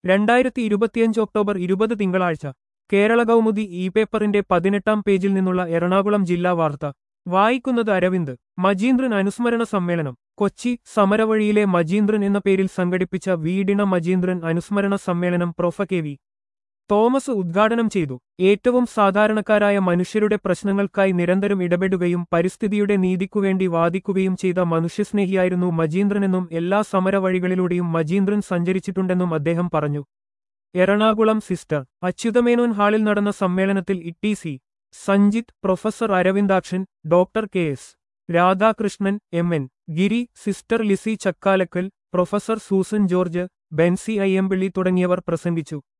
രണ്ടായിരത്തി ഇരുപത്തിയഞ്ച് ഒക്ടോബർ ഇരുപത് തിങ്കളാഴ്ച കേരള കൗമുദി ഇ പേപ്പറിന്റെ പതിനെട്ടാം പേജിൽ നിന്നുള്ള എറണാകുളം ജില്ലാ വാർത്ത വായിക്കുന്നത് അരവിന്ദ് മജീന്ദ്രൻ അനുസ്മരണ സമ്മേളനം കൊച്ചി സമരവഴിയിലെ മജീന്ദ്രൻ എന്ന പേരിൽ സംഘടിപ്പിച്ച വീടിണ മജീന്ദ്രൻ അനുസ്മരണ സമ്മേളനം പ്രൊഫ കെ വി തോമസ് ഉദ്ഘാടനം ചെയ്തു ഏറ്റവും സാധാരണക്കാരായ മനുഷ്യരുടെ പ്രശ്നങ്ങൾക്കായി നിരന്തരം ഇടപെടുകയും പരിസ്ഥിതിയുടെ നീതിക്കുവേണ്ടി വാദിക്കുകയും ചെയ്ത മനുഷ്യസ്നേഹിയായിരുന്നു മജീന്ദ്രനെന്നും എല്ലാ സമരവഴികളിലൂടെയും മജീന്ദ്രൻ സഞ്ചരിച്ചിട്ടുണ്ടെന്നും അദ്ദേഹം പറഞ്ഞു എറണാകുളം സിസ്റ്റർ അച്യുതമേനോൻ ഹാളിൽ നടന്ന സമ്മേളനത്തിൽ E C Sanjith professor Aravindakshan doctor K S Radhakrishnan M N Giri sister Lissy Chakkalakkal professor Susan George Bency Ayyampilly തുടങ്ങിയവർ പ്രസംഗിച്ചു